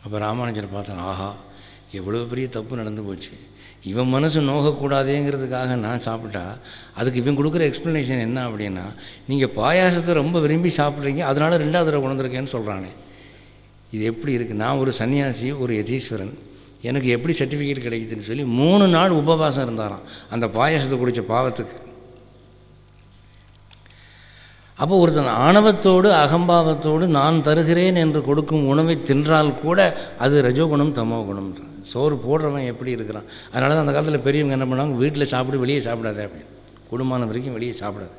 அப்போ ராமானுஜர் பார்த்தான் ஆஹா எவ்வளோ பெரிய தப்பு நடந்து போச்சு இவன் மனசு நோகக்கூடாதேங்கிறதுக்காக நான் சாப்பிட்டா அதுக்கு இவன் கொடுக்குற எக்ஸ்ப்ளனேஷன் என்ன அப்படின்னா நீங்கள் பாயாசத்தை ரொம்ப விரும்பி சாப்பிட்றீங்க அதனால ரெண்டாவது தடவை உணர்ந்துருக்கேன்னு சொல்கிறானே இது எப்படி இருக்குது நான் ஒரு சன்னியாசி ஒரு யதீஸ்வரன் எனக்கு எப்படி சர்டிஃபிகேட் கிடைக்குதுன்னு சொல்லி மூணு நாள் உபவாசம் இருந்தாராம் அந்த பாயாசத்தை குடித்த பாவத்துக்கு அப்போ ஒருத்தன் ஆணவத்தோடு அகம்பாவத்தோடு நான் தருகிறேன் என்று கொடுக்கும் உணவை தின்றால் கூட அது ரஜோகுணம் தமோ குணம் சோறு போடுறவன் எப்படி இருக்கிறான் அதனால தான் அந்த காலத்தில் பெரியவங்க என்ன பண்ணாங்க வீட்டில் சாப்பிடு வெளியே சாப்பிடாத அப்படின்னு குடும்பம் வரைக்கும் வெளியே சாப்பிடாது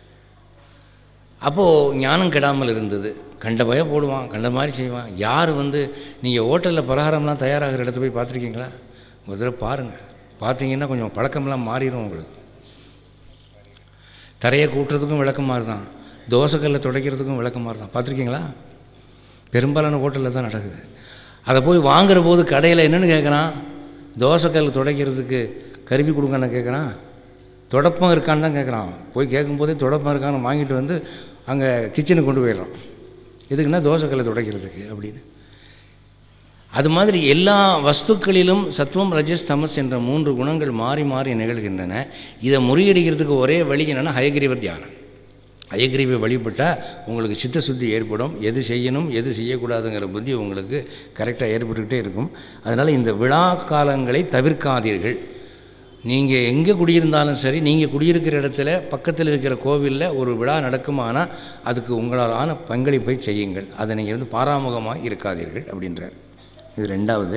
அப்போது ஞானம் கெடாமல் இருந்தது கண்ட பய போடுவான் கண்ட மாதிரி செய்வான் யார் வந்து நீங்கள் ஹோட்டலில் பலகாரம்லாம் தயாராகிற இடத்த போய் பார்த்துருக்கீங்களா ஒரு தடவை பாருங்கள் பார்த்தீங்கன்னா கொஞ்சம் பழக்கம்லாம் மாறிடும் உங்களுக்கு தரையை கூட்டுறதுக்கும் விளக்கம் மாதிரி தான் தோசைக்கல்லை துடைக்கிறதுக்கும் விளக்கம் மாதிரி தான் பார்த்துருக்கீங்களா பெரும்பாலான ஹோட்டலில் தான் நடக்குது அதை போய் வாங்குற போது கடையில் என்னென்னு கேட்குறான் தோசைக்கல் துடைக்கிறதுக்கு கருவி கொடுங்கன்னு கேட்குறான் தொடப்பம் இருக்கான்னு தான் கேட்குறான் போய் கேட்கும்போதே தொடப்பம் இருக்கான்னு வாங்கிட்டு வந்து அங்கே கிச்சனுக்கு கொண்டு போயிடுறான் எதுக்குன்னா தோசைக்கல்லை துடைக்கிறதுக்கு அப்படின்னு அது மாதிரி எல்லா வஸ்துக்களிலும் சத்துவம் ரஜஸ் தமஸ் என்ற மூன்று குணங்கள் மாறி மாறி நிகழ்கின்றன இதை முறியடிக்கிறதுக்கு ஒரே வழி என்னென்னா ஹயகிரீவ தியானம் ஹயகிரீவை வழிபட்டால் உங்களுக்கு சித்த சுத்தி ஏற்படும் எது செய்யணும் எது செய்யக்கூடாதுங்கிற புத்தி உங்களுக்கு கரெக்டாக ஏற்பட்டுக்கிட்டே இருக்கும் அதனால் இந்த விழா காலங்களை தவிர்க்காதீர்கள் நீங்கள் எங்கே குடியிருந்தாலும் சரி நீங்கள் குடியிருக்கிற இடத்துல பக்கத்தில் இருக்கிற கோவிலில் ஒரு விழா நடக்குமானால் அதுக்கு உங்களாலான பங்களிப்பை செய்யுங்கள் அதை நீங்கள் வந்து பாராமுகமாக இருக்காதீர்கள் அப்படின்றார் இது ரெண்டாவது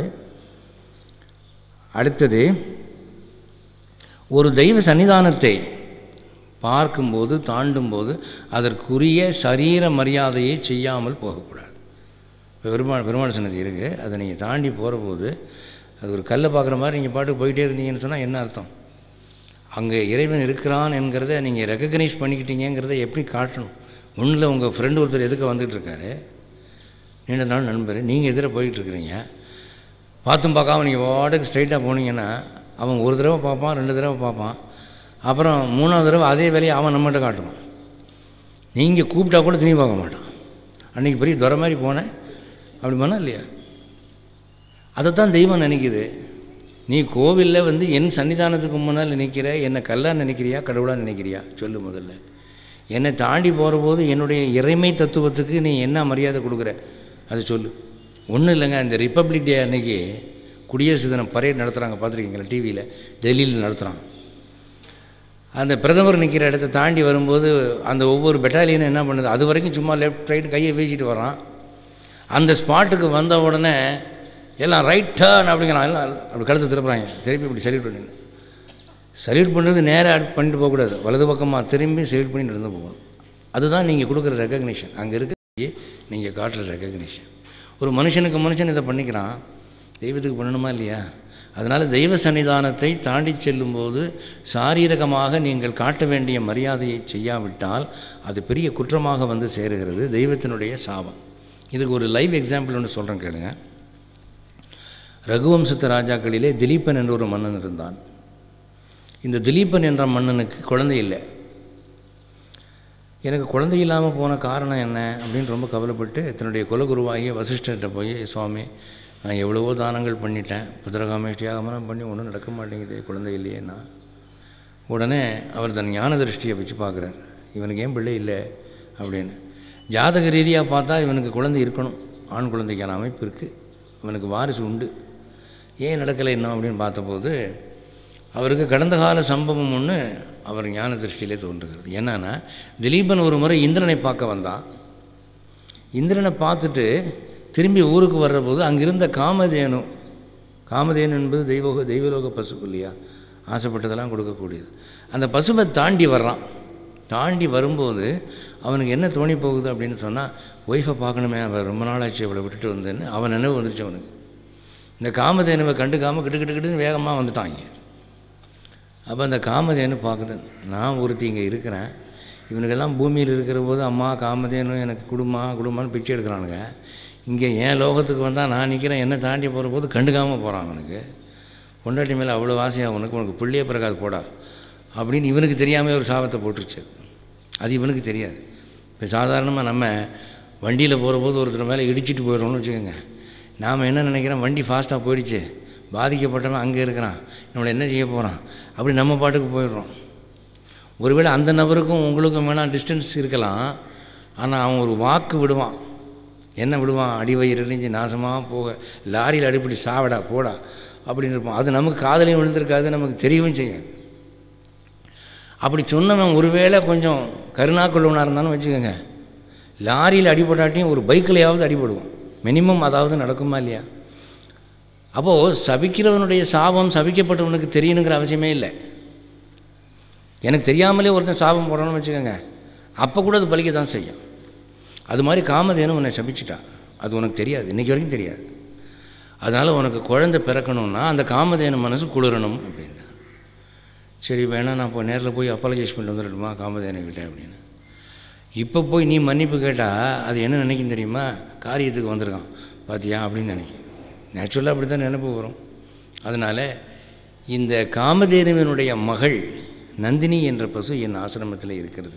அடுத்தது ஒரு தெய்வ சன்னிதானத்தை பார்க்கும்போது தாண்டும்போது அதற்குரிய சரீர மரியாதையை செய்யாமல் போகக்கூடாது இப்போ பெருமாள் பெருமாள் சன்னதி இருக்குது அதை நீங்கள் தாண்டி போகிற போது அது ஒரு கல்லை பார்க்குற மாதிரி நீங்கள் பாட்டுக்கு போயிட்டே இருந்தீங்கன்னு சொன்னால் என்ன அர்த்தம் அங்கே இறைவன் இருக்கிறான் என்கிறத நீங்கள் ரெக்கக்னைஸ் பண்ணிக்கிட்டீங்கிறத எப்படி காட்டணும் ஒன்றில் உங்கள் ஃப்ரெண்டு ஒருத்தர் எதுக்கு வந்துட்டு இருக்காரு நீண்ட நாள் நண்பர் நீங்கள் எதிர போயிட்டுருக்குறீங்க பார்த்தும் பார்க்காம நீங்கள் வாட்டுக்கு ஸ்ட்ரைட்டாக போனீங்கன்னா அவன் ஒரு தடவை பார்ப்பான் ரெண்டு தடவை பார்ப்பான் அப்புறம் மூணாவது தடவை அதே வேலையை அவன் நம்மகிட்ட காட்டுவான் நீங்கள் கூப்பிட்டா கூட திரும்பி பார்க்க மாட்டான் அன்றைக்கி பெரிய துறை மாதிரி போனேன் அப்படி பண்ணா இல்லையா அதைத்தான் தெய்வம் நினைக்குது நீ கோவிலில் வந்து என் சன்னிதானத்துக்கு முன்னால் நினைக்கிற என்னை கல்லாக நினைக்கிறியா கடவுளாக நினைக்கிறியா சொல்லு முதல்ல என்னை தாண்டி போகிற போது என்னுடைய இறைமை தத்துவத்துக்கு நீ என்ன மரியாதை கொடுக்குற அதை சொல்லு ஒன்றும் இல்லைங்க இந்த ரிப்பப்ளிக் டே அன்னைக்கு குடியரசு தினம் பரேட் நடத்துகிறாங்க பார்த்துருக்கீங்களா டிவியில் டெல்லியில் நடத்துகிறான் அந்த பிரதமர் நிற்கிற இடத்த தாண்டி வரும்போது அந்த ஒவ்வொரு பெட்டாலியனும் என்ன பண்ணுது அது வரைக்கும் சும்மா லெஃப்ட் ரைட் கையை வீசிட்டு வரான் அந்த ஸ்பாட்டுக்கு வந்த உடனே எல்லாம் ரைட் டர்ன் அப்படிங்கிறான் எல்லாம் அப்படி கழுத்து திருப்புறாங்க திருப்பி இப்படி சல்யூட் பண்ணி சல்யூட் பண்ணுறது நேராக பண்ணிட்டு போகக்கூடாது வலது பக்கமாக திரும்பி சல்யூட் பண்ணிட்டு இருந்து போகணும் அதுதான் நீங்கள் கொடுக்குற ரெக்கக்னிஷன் அங்கே இருக்க நீங்கள் காட்டுற ரெக்கக்னிஷன் ஒரு மனுஷனுக்கு மனுஷன் இதை பண்ணிக்கிறான் தெய்வத்துக்கு பண்ணணுமா இல்லையா அதனால் தெய்வ சன்னிதானத்தை தாண்டி செல்லும்போது சாரீரகமாக நீங்கள் காட்ட வேண்டிய மரியாதையை செய்யாவிட்டால் அது பெரிய குற்றமாக வந்து சேருகிறது தெய்வத்தினுடைய சாபம் இதுக்கு ஒரு லைவ் எக்ஸாம்பிள் ஒன்று சொல்கிறேன் கேளுங்க ரகுவம்சத்து ராஜாக்களிலே திலீபன் என்ற ஒரு மன்னன் இருந்தான் இந்த திலீபன் என்ற மன்னனுக்கு குழந்தை இல்லை எனக்கு குழந்தை இல்லாமல் போன காரணம் என்ன அப்படின்னு ரொம்ப கவலைப்பட்டு தன்னுடைய குலகுருவாகிய வசிஷ்டர்கிட்ட போய் சுவாமி நான் எவ்வளவோ தானங்கள் பண்ணிட்டேன் புத்திரகாமேஷ்டி ஆகமனம் பண்ணி ஒன்றும் நடக்க மாட்டேங்குது குழந்தை இல்லையேன்னா உடனே அவர் தன் ஞான திருஷ்டியை வச்சு பார்க்குறார் இவனுக்கு ஏன் பிள்ளை இல்லை அப்படின்னு ஜாதக ரீதியாக பார்த்தா இவனுக்கு குழந்தை இருக்கணும் ஆண் குழந்தைக்கான அமைப்பு இருக்குது இவனுக்கு வாரிசு உண்டு ஏன் நடக்கலை என்ன அப்படின்னு பார்த்தபோது அவருக்கு கடந்த கால சம்பவம் ஒன்று அவர் ஞான திருஷ்டியிலே தோன்றுகிறது என்னன்னா திலீபன் ஒரு முறை இந்திரனை பார்க்க வந்தான் இந்திரனை பார்த்துட்டு திரும்பி ஊருக்கு வர்ற போது அங்கிருந்த காமதேனு காமதேனு என்பது தெய்வ தெய்வலோக பசு இல்லையா ஆசைப்பட்டதெல்லாம் கொடுக்கக்கூடியது அந்த பசுவை தாண்டி வர்றான் தாண்டி வரும்போது அவனுக்கு என்ன தோணி போகுது அப்படின்னு சொன்னால் ஒய்ஃபை பார்க்கணுமே அவன் ரொம்ப நாளாச்சு அவளை விட்டுட்டு வந்தேன்னு அவன் நினைவு வந்துருச்சு அவனுக்கு இந்த காமதேனுவை கண்டுக்காமல் கிட்டு கிட்டு கிட்டுன்னு வேகமாக வந்துட்டாங்க அப்போ அந்த காமதேனு பார்க்குது நான் ஒருத்தி இங்கே இருக்கிறேன் இவனுக்கெல்லாம் பூமியில் இருக்கிற போது அம்மா காமதேனு எனக்கு குடும்பமா குடும்பம்னு பிச்சை எடுக்கிறானுங்க இங்கே என் லோகத்துக்கு வந்தால் நான் நிற்கிறேன் என்ன தாண்டி போகிற போது கண்டுக்காமல் போகிறான் அவனுக்கு பொண்டாட்டி மேலே அவ்வளோ ஆசையாக உனக்கு உனக்கு பிள்ளையே பிறகாது போடா அப்படின்னு இவனுக்கு தெரியாமல் ஒரு சாபத்தை போட்டுருச்சு அது இவனுக்கு தெரியாது இப்போ சாதாரணமாக நம்ம வண்டியில் போகிற போது ஒருத்தர் மேலே இடிச்சிட்டு போயிடுறோம்னு வச்சுக்கோங்க நாம் என்ன நினைக்கிறோம் வண்டி ஃபாஸ்ட்டாக போயிடுச்சு பாதிக்கப்பட்டவன் அங்கே இருக்கிறான் நம்மளை என்ன செய்ய போகிறான் அப்படி நம்ம பாட்டுக்கு போயிடுறோம் ஒருவேளை அந்த நபருக்கும் உங்களுக்கும் வேணால் டிஸ்டன்ஸ் இருக்கலாம் ஆனால் அவன் ஒரு வாக்கு விடுவான் என்ன விடுவான் அடி வயிறு எரிஞ்சு நாசமாக போக லாரியில் அடிப்படி சாவடா போடா அப்படின்னு இருப்பான் அது நமக்கு காதலையும் விழுந்திருக்காது நமக்கு தெரியவும் செய்யாது அப்படி சொன்னவன் ஒருவேளை கொஞ்சம் கருணாக்குள்ளவனாக இருந்தாலும் வச்சுக்கோங்க லாரியில் அடிபடாட்டியும் ஒரு பைக்கிலையாவது அடிபடுவோம் மினிமம் அதாவது நடக்குமா இல்லையா அப்போது சபிக்கிறவனுடைய சாபம் சபிக்கப்பட்டவனுக்கு தெரியணுங்கிற அவசியமே இல்லை எனக்கு தெரியாமலே ஒருத்தன் சாபம் போடணும்னு வச்சுக்கோங்க அப்போ கூட அது பலிக்க தான் செய்யும் அது மாதிரி காமதேனு உன்னை சபிச்சிட்டா அது உனக்கு தெரியாது இன்றைக்கி வரைக்கும் தெரியாது அதனால் உனக்கு குழந்தை பிறக்கணும்னா அந்த காமதேனு மனசு குளிரணும் அப்படின்னு சரி வேணா நான் இப்போ நேரில் போய் அப்பாலஜைஸ் பண்ணிட்டு வந்துடட்டுமா காமதேனு கிட்டே அப்படின்னு இப்போ போய் நீ மன்னிப்பு கேட்டால் அது என்ன நினைக்கும் தெரியுமா காரியத்துக்கு வந்திருக்கான் பாத்தியா அப்படின்னு நினைக்கும் நேச்சுரலாக அப்படி தான் நினைப்பு வரும் அதனால் இந்த காமதேனுவினுடைய மகள் நந்தினி என்ற பசு என் ஆசிரமத்தில் இருக்கிறது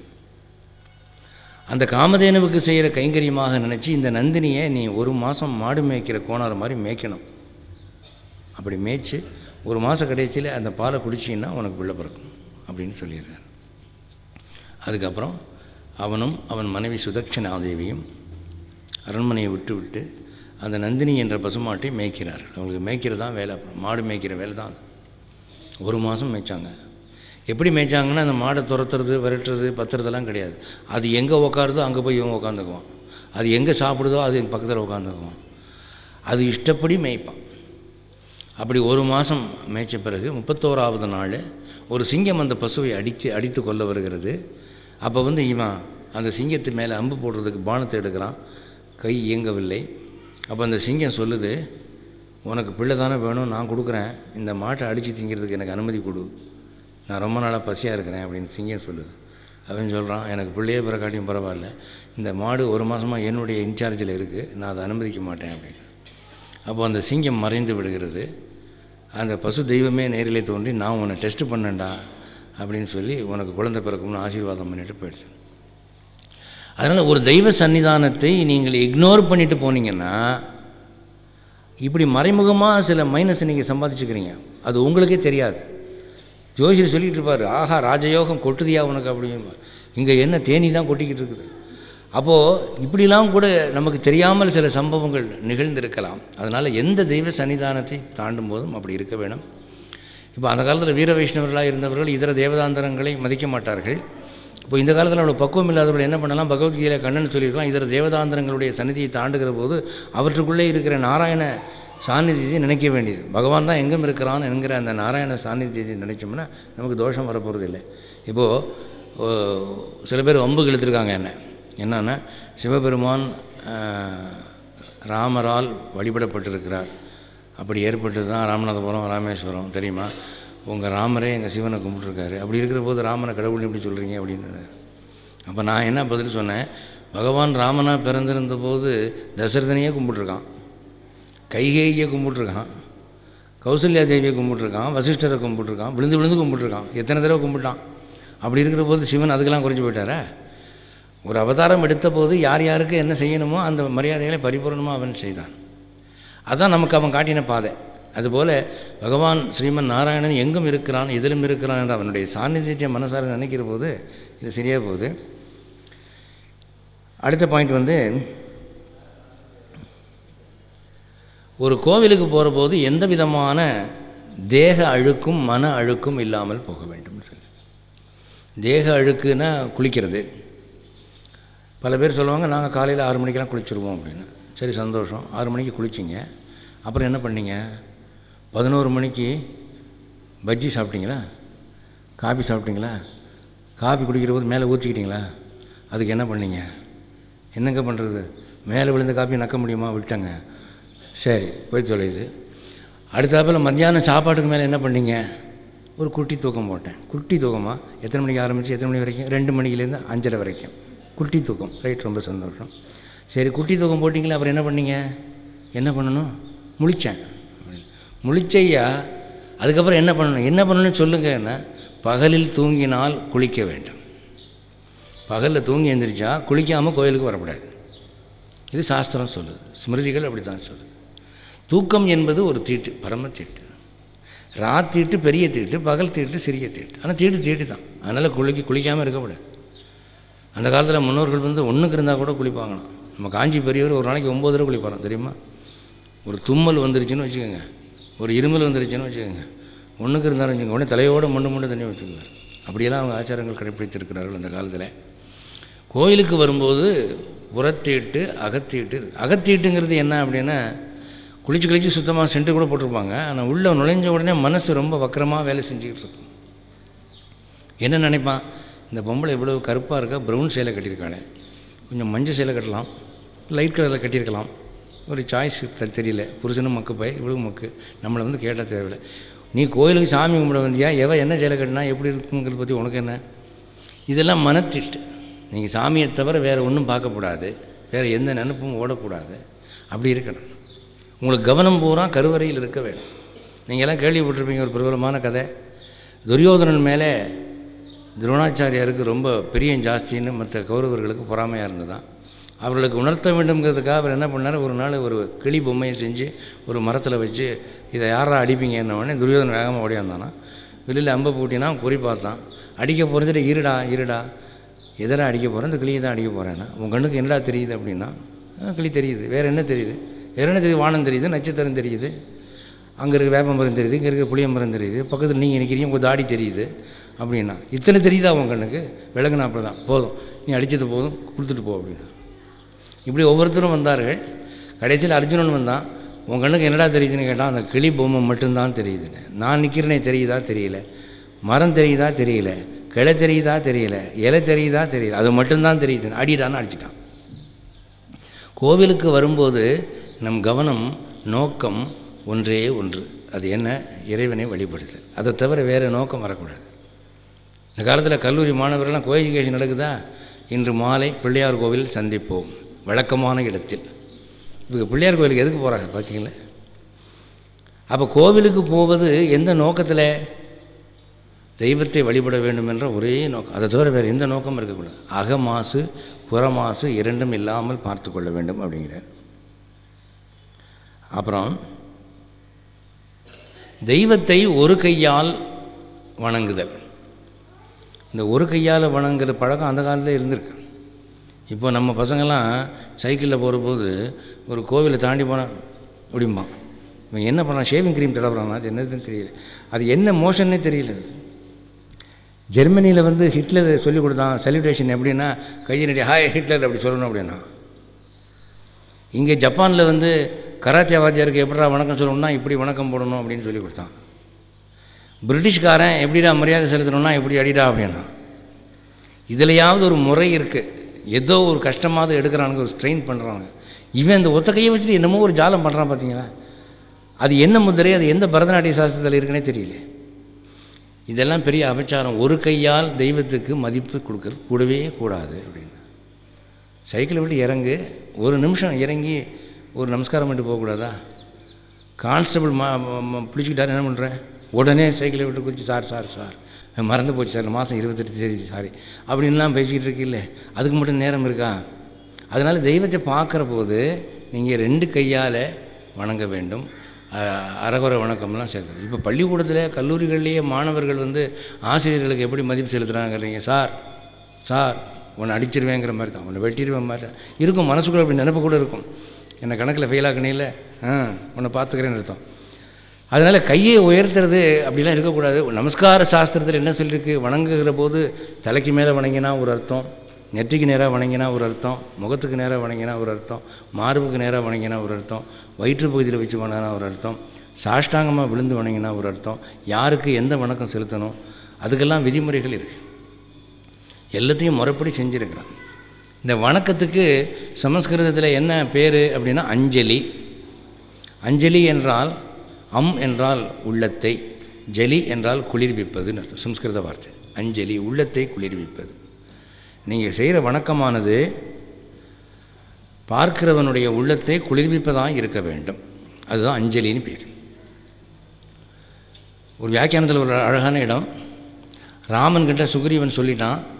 அந்த காமதேனுவுக்கு செய்கிற கைங்கரியமாக நினச்சி இந்த நந்தினியை நீ ஒரு மாதம் மாடு மேய்க்கிற கோணார் மாதிரி மேய்க்கணும் அப்படி மேய்ச்சி ஒரு மாத கடைசியில் அந்த பாலை குடிச்சின்னா உனக்கு பிள்ளை பிறக்கும் அப்படின்னு சொல்லிடுறார் அதுக்கப்புறம் அவனும் அவன் மனைவி சுதட்சணாதேவியும் அரண்மனையை விட்டு விட்டு அந்த நந்தினி என்ற பசுமாட்டை மேய்க்கிறார்கள் அவங்களுக்கு மேய்க்கிறது தான் வேலை அப்புறம் மாடு மேய்க்கிற வேலை தான் அது ஒரு மாதம் மேய்ச்சாங்க எப்படி மேய்ச்சாங்கன்னா அந்த மாடை துரத்துறது விரட்டுறது பத்துறதெல்லாம் கிடையாது அது எங்கே உக்காருதோ அங்கே போய் இவன் உட்காந்துக்குவான் அது எங்கே சாப்பிடுதோ அது எங்கள் பக்கத்தில் உட்காந்துக்குவான் அது இஷ்டப்படி மேய்ப்பான் அப்படி ஒரு மாதம் மேய்ச்ச பிறகு முப்பத்தோராவது நாள் ஒரு சிங்கம் அந்த பசுவை அடித்து அடித்து கொள்ள வருகிறது அப்போ வந்து இவன் அந்த சிங்கத்து மேலே அம்பு போடுறதுக்கு பானத்தை எடுக்கிறான் கை இயங்கவில்லை அப்போ அந்த சிங்கம் சொல்லுது உனக்கு பிள்ளை தானே வேணும் நான் கொடுக்குறேன் இந்த மாட்டை அடித்து திங்கிறதுக்கு எனக்கு அனுமதி கொடு நான் ரொம்ப நாளாக பசியாக இருக்கிறேன் அப்படின்னு சிங்கம் சொல்லுது அவன் சொல்கிறான் எனக்கு பிள்ளையே பிறக்காட்டியும் பரவாயில்ல இந்த மாடு ஒரு மாதமாக என்னுடைய இன்சார்ஜில் இருக்குது நான் அதை அனுமதிக்க மாட்டேன் அப்படின்னு அப்போ அந்த சிங்கம் மறைந்து விடுகிறது அந்த பசு தெய்வமே நேரிலே தோன்றி நான் உன்னை டெஸ்ட் பண்ணேன்டா அப்படின்னு சொல்லி உனக்கு குழந்தை பிறக்கும்னு ஆசீர்வாதம் பண்ணிட்டு போயிடுச்சு அதனால் ஒரு தெய்வ சன்னிதானத்தை நீங்கள் இக்னோர் பண்ணிட்டு போனீங்கன்னா இப்படி மறைமுகமாக சில மைனஸை நீங்கள் சம்பாதிச்சுக்கிறீங்க அது உங்களுக்கே தெரியாது ஜோசியர் சொல்லிட்டு இருப்பார் ஆஹா ராஜயோகம் கொட்டுதியா உனக்கு அப்படின்னு இங்கே என்ன தேனி தான் கொட்டிக்கிட்டு இருக்குது அப்போது இப்படிலாம் கூட நமக்கு தெரியாமல் சில சம்பவங்கள் நிகழ்ந்திருக்கலாம் அதனால் எந்த தெய்வ சன்னிதானத்தை தாண்டும் போதும் அப்படி இருக்க வேணும் இப்போ அந்த காலத்தில் வீர வைஷ்ணவர்களாக இருந்தவர்கள் இதர தேவதாந்தரங்களை மதிக்க மாட்டார்கள் இப்போ இந்த காலத்தில் அவ்வளோ பக்குவம் இல்லாதவர்கள் என்ன பண்ணலாம் பகவத்கீதையில் கண்ணன் சொல்லியிருக்கலாம் இதர தேவதாந்தரங்களுடைய சந்நிதியை தாண்டுகிற போது அவற்றுக்குள்ளே இருக்கிற நாராயண சாநித்தியத்தை நினைக்க வேண்டியது பகவான் தான் எங்கும் இருக்கிறான் என்கிற அந்த நாராயண சாநித்தியத்தை நினைச்சோம்னா நமக்கு தோஷம் வரப்போகிறது இல்லை இப்போது சில பேர் வம்பு இழுத்துருக்காங்க என்ன என்னன்னா சிவபெருமான் ராமரால் வழிபடப்பட்டிருக்கிறார் அப்படி ஏற்பட்டு தான் ராமநாதபுரம் ராமேஸ்வரம் தெரியுமா உங்கள் ராமரே எங்கள் சிவனை கும்பிட்டுருக்காரு அப்படி இருக்கிற போது ராமனை கடவுள் எப்படி சொல்கிறீங்க அப்படின்னு அப்போ நான் என்ன பதில் சொன்னேன் பகவான் ராமனாக பிறந்திருந்த போது தசரதனையே கும்பிட்ருக்கான் கைகேயை கும்பிட்ருக்கான் கௌசல்யா தேவியை கும்பிட்ருக்கான் வசிஷ்டரை கும்பிட்ருக்கான் விழுந்து விழுந்து கும்பிட்ருக்கான் எத்தனை தடவை கும்பிட்டான் அப்படி இருக்கிற போது சிவன் அதுக்கெல்லாம் குறைஞ்சி போயிட்டாரா ஒரு அவதாரம் எடுத்த போது யார் யாருக்கு என்ன செய்யணுமோ அந்த மரியாதைகளை பரிபூர்ணமாக அவன் செய்தான் அதுதான் நமக்கு அவன் காட்டின பாதை அதுபோல் பகவான் ஸ்ரீமன் நாராயணன் எங்கும் இருக்கிறான் எதிலும் இருக்கிறான் என்று அவனுடைய சாநித்தியத்தை மனசார நினைக்கிற போது இது சரியாக போகுது அடுத்த பாயிண்ட் வந்து ஒரு கோவிலுக்கு போகிற போது எந்த விதமான தேக அழுக்கும் மன அழுக்கும் இல்லாமல் போக வேண்டும் சொல்லி தேக அழுக்குன்னா குளிக்கிறது பல பேர் சொல்லுவாங்க நாங்கள் காலையில் ஆறு மணிக்கெலாம் குளிச்சிருவோம் அப்படின்னு சரி சந்தோஷம் ஆறு மணிக்கு குளிச்சிங்க அப்புறம் என்ன பண்ணீங்க பதினோரு மணிக்கு பஜ்ஜி சாப்பிட்டீங்களா காபி சாப்பிட்டீங்களா காபி குடிக்கிற போது மேலே ஊற்றிக்கிட்டீங்களா அதுக்கு என்ன பண்ணீங்க என்னங்க பண்ணுறது மேலே விழுந்த காப்பி நக்க முடியுமா விட்டாங்க சரி போய் தொலையுது அடுத்தாப்பில் மத்தியானம் சாப்பாட்டுக்கு மேலே என்ன பண்ணீங்க ஒரு குட்டி தூக்கம் போட்டேன் குட்டி தூக்கமாக எத்தனை மணிக்கு ஆரம்பித்து எத்தனை மணி வரைக்கும் ரெண்டு மணிலேருந்து அஞ்சரை வரைக்கும் குட்டி தூக்கம் ரைட் ரொம்ப சந்தோஷம் சரி குட்டி தூக்கம் போட்டிங்களா அப்புறம் என்ன பண்ணீங்க என்ன பண்ணணும் முழித்தேன் முழிச்சையா அதுக்கப்புறம் என்ன பண்ணணும் என்ன பண்ணணும்னு சொல்லுங்கன்னா பகலில் தூங்கினால் குளிக்க வேண்டும் பகலில் தூங்கி எழுந்திரிச்சா குளிக்காமல் கோயிலுக்கு வரக்கூடாது இது சாஸ்திரம் சொல்லுது ஸ்மிருதிகள் அப்படி தான் சொல்லுது தூக்கம் என்பது ஒரு தீட்டு பரம தீட்டு ரா தீட்டு பெரிய தீட்டு பகல் தீட்டு சிறிய தீட்டு ஆனால் தீட்டு தீட்டு தான் அதனால் குளிக்க குளிக்காமல் இருக்கக்கூடாது அந்த காலத்தில் முன்னோர்கள் வந்து ஒன்றுக்கு இருந்தால் கூட குளிப்பாங்களாம் நம்ம காஞ்சி பெரியவர் ஒரு நாளைக்கு ஒம்பது தடவை குளிப்பாராம் தெரியுமா ஒரு தும்மல் வந்துருச்சுன்னு வச்சுக்கோங்க ஒரு இருமல் வந்துருச்சுன்னு வச்சுக்கோங்க ஒன்றுக்கு இருந்தாலும் வச்சுக்கோங்க உடனே தலையோடு மண்ணு மண்ணு தண்ணி வச்சுக்கோங்க அப்படியெல்லாம் அவங்க ஆச்சாரங்கள் கடைப்பிடித்திருக்கிறார்கள் அந்த காலத்தில் கோயிலுக்கு வரும்போது புறத்தீட்டு அகத்தீட்டு அகத்தீட்டுங்கிறது என்ன அப்படின்னா குளிச்சு குளிச்சு சுத்தமாக சென்ட்டு கூட போட்டிருப்பாங்க ஆனால் உள்ளே நுழைஞ்ச உடனே மனசு ரொம்ப வக்கரமாக வேலை செஞ்சுக்கிட்டு இருக்கும் என்ன நினைப்பான் இந்த பொம்பளை இவ்வளோ கருப்பாக இருக்கா ப்ரௌன் சேலை கட்டியிருக்காளே கொஞ்சம் மஞ்சள் சேலை கட்டலாம் லைட் கலரில் கட்டியிருக்கலாம் ஒரு சாய்ஸ் தெரியல புருஷனும் மக்கு பை இவ்வளவு மக்கு நம்மளை வந்து கேட்டால் தேவையில்லை நீ கோயிலுக்கு சாமி கும்பிட வந்தியா எவ என்ன சேலை கட்டினா எப்படி இருக்குங்கிறத பற்றி உனக்கு என்ன இதெல்லாம் மனத்திட்டு நீங்கள் சாமியை தவிர வேறு ஒன்றும் பார்க்கக்கூடாது வேறு எந்த நினப்பும் ஓடக்கூடாது அப்படி இருக்கணும் உங்களுக்கு கவனம் பூரா கருவறையில் இருக்க வேண்டும் நீங்கள்லாம் கேள்விப்பட்டிருப்பீங்க ஒரு பிரபலமான கதை துரியோதனன் மேலே துரோணாச்சாரியாருக்கு ரொம்ப பிரியம் ஜாஸ்தின்னு மற்ற கௌரவர்களுக்கு பொறாமையாக இருந்ததான் அவர்களுக்கு உணர்த்த வேண்டும்ங்கிறதுக்காக அவர் என்ன பண்ணார் ஒரு நாள் ஒரு கிளி பொம்மையை செஞ்சு ஒரு மரத்தில் வச்சு இதை யாரா அடிப்பீங்கன்ன உடனே துரியோதனன் வேகமாக ஓடியாந்தானா வெளியில் அம்பை பூட்டினா குறி பார்த்தான் அடிக்க போகிறதுல இருடா இருடா எதடா அடிக்க போகிறேன் இந்த கிளியை தான் அடிக்க போகிறேன்னா உன் கண்ணுக்கு என்னடா தெரியுது அப்படின்னா "ஆ, கிளி தெரியுது வேறு என்ன தெரியுது வேறு என்ன தெரியுது வானம் தெரியுது நட்சத்திரம் தெரியுது அங்கே இருக்க வேப்ப மரம் தெரியுது இங்கே இருக்க புளிய மரம் தெரியுது பக்கத்தில் நீங்கள் நிற்கிறீங்க உங்கள் தாடி தெரியுது அப்படின்னா இத்தனை தெரியுதா உன் கண்ணுக்கு விலகுனா அப்படி தான் போதும் நீ அடித்தது போதும் கொடுத்துட்டு போ அப்படின்னா இப்படி ஒவ்வொருத்தரும் வந்தார்கள் கடைசியில் அர்ஜுனன் வந்தான் உன் கண்ணுக்கு என்னடா தெரியுதுன்னு கேட்டான் அந்த கிளி பொம்மை மட்டும்தான் தெரியுதுன்னு நான் நிற்கிறேனே தெரியுதா தெரியல மரம் தெரியுதா தெரியல கிளை தெரியுதா தெரியல இலை தெரியுதா தெரியல அது மட்டும்தான் தெரியுதுன்னு அடிடான்னு அடிச்சிட்டான் கோவிலுக்கு வரும்போது நம் கவனம் நோக்கம் ஒன்றே ஒன்று அது என்ன இறைவனை வழிபடுது அதை தவிர வேறு நோக்கம் வரக்கூடாது இந்த காலத்தில் கல்லூரி மாணவர்கள்லாம் கோ எஜுகேஷன் நடக்குதா இன்று மாலை பிள்ளையார் கோவில் சந்திப்போம் வழக்கமான இடத்தில் இப்போ பிள்ளையார் கோவிலுக்கு எதுக்கு போகிறாங்க பார்த்தீங்களா அப்போ கோவிலுக்கு போவது எந்த நோக்கத்தில் தெய்வத்தை வழிபட வேண்டும் என்ற ஒரே நோக்கம் அதை தவிர வேறு எந்த நோக்கமும் இருக்கக்கூடாது அகமாசு புறமாசு இரண்டும் இல்லாமல் பார்த்து கொள்ள வேண்டும் அப்படிங்கிறார் அப்புறம் தெய்வத்தை ஒரு கையால் வணங்குதல் இந்த ஒரு கையால் வணங்குற பழக்கம் அந்த காலத்தில் இருந்திருக்கு இப்போ நம்ம பசங்கள்லாம் சைக்கிளில் போகிற போது ஒரு கோவிலை தாண்டி போனால் அப்படிம்பான் இவன் என்ன பண்ணான் ஷேவிங் க்ரீம் தடவுறானா அது என்னதுன்னு தெரியல அது என்ன மோஷன்னே தெரியல ஜெர்மனியில் வந்து ஹிட்லர் சொல்லி கொடுத்தான் சல்யூட்டேஷன் எப்படின்னா கையை நடி ஹாய் ஹிட்லர் அப்படி சொல்லணும் அப்படின்னா இங்கே ஜப்பானில் வந்து கராத்தே வாத்தியாருக்கு எப்படிடா வணக்கம் சொல்லணும்னா இப்படி வணக்கம் போடணும் அப்படின்னு சொல்லி கொடுத்தான் பிரிட்டிஷ்காரன் எப்படிடா மரியாதை செலுத்தணும்னா இப்படி அடிடா அப்படின்னா இதுலையாவது ஒரு முறை இருக்குது ஏதோ ஒரு கஷ்டமாவது எடுக்கிறானுங்க ஒரு ஸ்ட்ரெயின் பண்ணுறானுங்க இவன் இந்த ஒத்த கையை வச்சுட்டு என்னமோ ஒரு ஜாலம் பண்ணுறான் பார்த்தீங்களா அது என்ன முதிரை அது எந்த பரதநாட்டிய சாஸ்திரத்தில் இருக்குன்னே தெரியல இதெல்லாம் பெரிய அபச்சாரம் ஒரு கையால் தெய்வத்துக்கு மதிப்பு கொடுக்கறது கூடவே கூடாது அப்படின்னு சைக்கிளை விட்டு இறங்கு ஒரு நிமிஷம் இறங்கி ஒரு நமஸ்காரம் பண்ணிட்டு போகக்கூடாதா கான்ஸ்டபிள் மா ம- பிடிச்சிக்கிட்டாரு என்ன பண்ணுறேன் உடனே சைக்கிளை விட்டு குதிச்சு சார் சார் சார் மறந்து போச்சு சார் மாதம் இருபத்தெட்டு தேதி சாரி அப்படின்லாம் பேசிக்கிட்டு இருக்கீல்ல அதுக்கு மட்டும் நேரம் இருக்கா அதனால் தெய்வத்தை பார்க்குற போது நீங்கள் ரெண்டு கையால் வணங்க வேண்டும் அ- அறகுறை வணக்கம்லாம் சேர்க்கணும் இப்போ பள்ளிக்கூடத்தில் கல்லூரிகள்லேயே மாணவர்கள் வந்து ஆசிரியர்களுக்கு எப்படி மதிப்பு செலுத்துகிறாங்கிறீங்க சார் சார் உன்னை அடிச்சிருவேங்கிற மாதிரி தான் உன்னை வெட்டிடுவேன் மாதிரி தான். இருக்கும் மனசுக்குள்ள அப்படி நினைப்பு கூட இருக்கும் என்னை கணக்கில் ஃபெயில் ஆக்கணியில் ஆ உன்னை பார்த்துக்கிறேன்னு அர்த்தம் அதனால் கையை உயர்த்துறது அப்படிலாம் இருக்கக்கூடாது நமஸ்கார சாஸ்திரத்தில் என்ன சொல்லியிருக்கு வணங்குகிற போது தலைக்கு மேலே வணங்கினா ஒரு அர்த்தம் நெற்றிக்கு நேராக வணங்கினா ஒரு அர்த்தம் முகத்துக்கு நேராக வணங்கினா ஒரு அர்த்தம் மார்புக்கு நேராக வணங்கினா ஒரு அர்த்தம் வயிற்று பகுதியில் வச்சு வணங்கினா ஒரு அர்த்தம் சாஷ்டாங்கமாக விழுந்து வணங்கினா ஒரு அர்த்தம் யாருக்கு எந்த வணக்கம் செலுத்தணும் அதுக்கெல்லாம் விதிமுறைகள் இருக்குது எல்லாத்தையும் முறைப்படி செஞ்சுருக்கிறான் இந்த வணக்கத்துக்கு சமஸ்கிருதத்தில் என்ன பேர் அப்படின்னா அஞ்சலி அஞ்சலி என்றால் அம் என்றால் உள்ளத்தை ஜலி என்றால் குளிர்விப்பதுன்னு அர்த்தம் சம்ஸ்கிருத வார்த்தை அஞ்சலி உள்ளத்தை குளிர்விப்பது நீங்கள் செய்கிற வணக்கமானது பார்க்கிறவனுடைய உள்ளத்தை குளிர்விப்பதாக இருக்க வேண்டும் அதுதான் அஞ்சலின்னு பேர் ஒரு வியாக்கியானத்தில் ஒரு அழகான இடம் ராமன் கிட்ட சுக்ரீவன் சொல்லிட்டான்